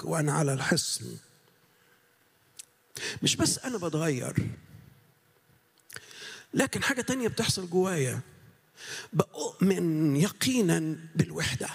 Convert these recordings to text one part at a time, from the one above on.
وانا على الحصن مش بس انا بتغير لكن حاجه تانية بتحصل جوايا بؤمن يقينا بالوحده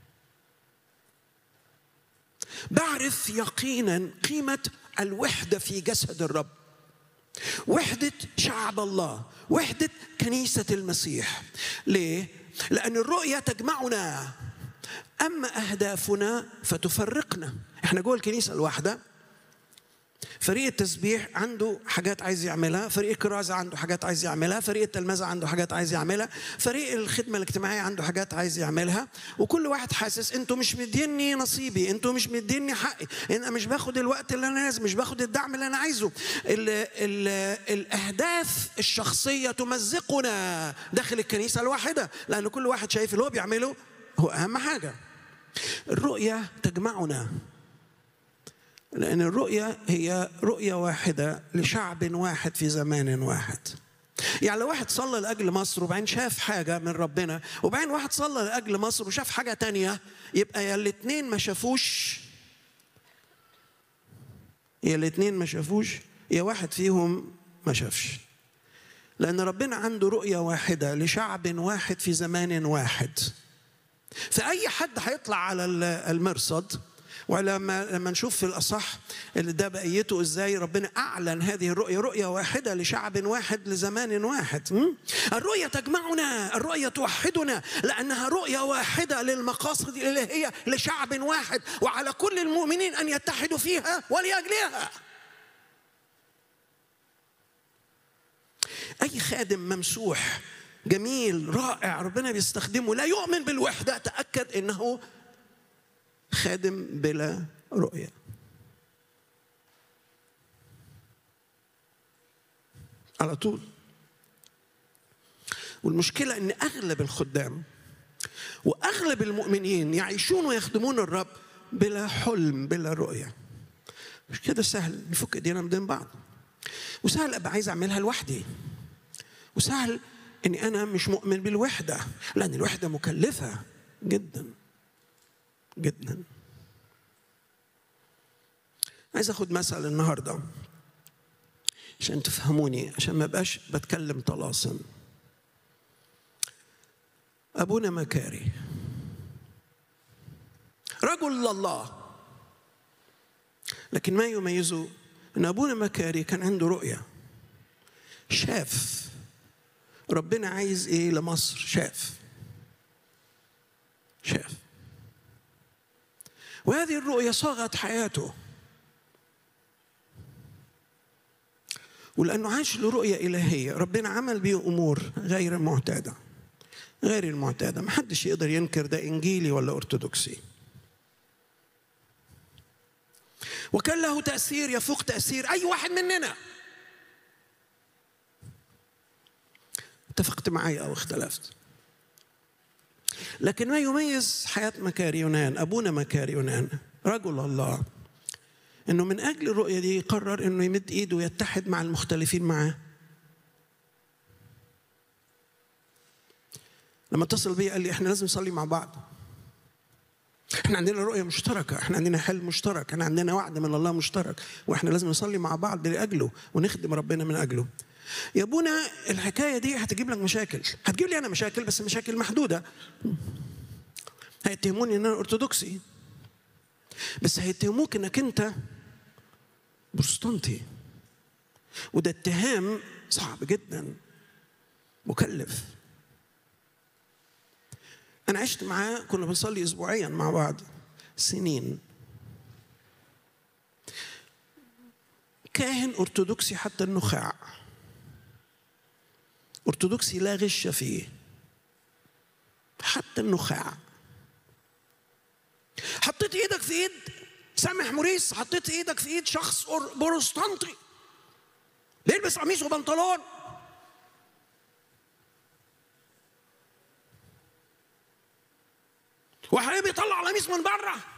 بعرف يقينا قيمه الوحده في جسد الرب وحده شعب الله وحده كنيسه المسيح ليه لان الرؤيه تجمعنا اما اهدافنا فتفرقنا احنا جوه الكنيسه الواحده فريق التسبيح عنده حاجات عايز يعملها فريق الكرازة عنده حاجات عايز يعملها فريق التلمذة عنده حاجات عايز يعملها فريق الخدمة الاجتماعية عنده حاجات عايز يعملها وكل واحد حاسس انتوا مش مديني نصيبي انتوا مش مديني حقي انا مش باخد الوقت اللي انا لازم مش باخد الدعم اللي انا عايزه ال ال الاهداف الشخصية تمزقنا داخل الكنيسة الواحدة لان كل واحد شايف اللي هو بيعمله هو اهم حاجة الرؤية تجمعنا لأن الرؤية هي رؤية واحدة لشعب واحد في زمان واحد يعني لو واحد صلى لأجل مصر وبعدين شاف حاجة من ربنا وبعدين واحد صلى لأجل مصر وشاف حاجة تانية يبقى يا الاتنين ما شافوش يا الاتنين ما شافوش يا واحد فيهم ما شافش لأن ربنا عنده رؤية واحدة لشعب واحد في زمان واحد فأي حد هيطلع على المرصد ولما لما نشوف في الاصح اللي ده بقيته ازاي ربنا اعلن هذه الرؤيه رؤيه واحده لشعب واحد لزمان واحد م? الرؤيه تجمعنا الرؤيه توحدنا لانها رؤيه واحده للمقاصد الالهيه لشعب واحد وعلى كل المؤمنين ان يتحدوا فيها ولاجلها اي خادم ممسوح جميل رائع ربنا بيستخدمه لا يؤمن بالوحده تاكد انه خادم بلا رؤية على طول والمشكلة أن أغلب الخدام وأغلب المؤمنين يعيشون ويخدمون الرب بلا حلم بلا رؤية مش كده سهل نفك ايدينا من بعض وسهل ابقى عايز اعملها لوحدي وسهل اني انا مش مؤمن بالوحده لان الوحده مكلفه جدا جدا عايز اخد مثل النهارده عشان تفهموني عشان ما بقاش بتكلم طلاسم ابونا مكاري رجل الله لكن ما يميزه ان ابونا مكاري كان عنده رؤيه شاف ربنا عايز ايه لمصر شاف شاف وهذه الرؤية صاغت حياته ولأنه عاش لرؤية إلهية ربنا عمل به أمور غير معتادة غير المعتادة ما حدش يقدر ينكر ده إنجيلي ولا أرثوذكسي وكان له تأثير يفوق تأثير أي واحد مننا اتفقت معي أو اختلفت لكن ما يميز حياة مكاري يونان أبونا مكاري يونان رجل الله انه من اجل الرؤيه دي قرر انه يمد ايده ويتحد مع المختلفين معاه لما اتصل بي قال لي احنا لازم نصلي مع بعض احنا عندنا رؤيه مشتركه احنا عندنا حلم مشترك احنا عندنا وعد من الله مشترك واحنا لازم نصلي مع بعض لاجله ونخدم ربنا من اجله يا ابونا الحكايه دي هتجيب لك مشاكل هتجيب لي انا مشاكل بس مشاكل محدوده هيتهموني ان انا ارثوذكسي بس هيتهموك انك انت بروتستانتي وده اتهام صعب جدا مكلف انا عشت معاه كنا بنصلي اسبوعيا مع بعض سنين كاهن ارثوذكسي حتى النخاع ارثوذكسي لا غش فيه حتى النخاع حطيت ايدك في ايد سامح موريس حطيت ايدك في ايد شخص بروتستانتي بيلبس قميص وبنطلون وحبيبي بيطلع القميص من بره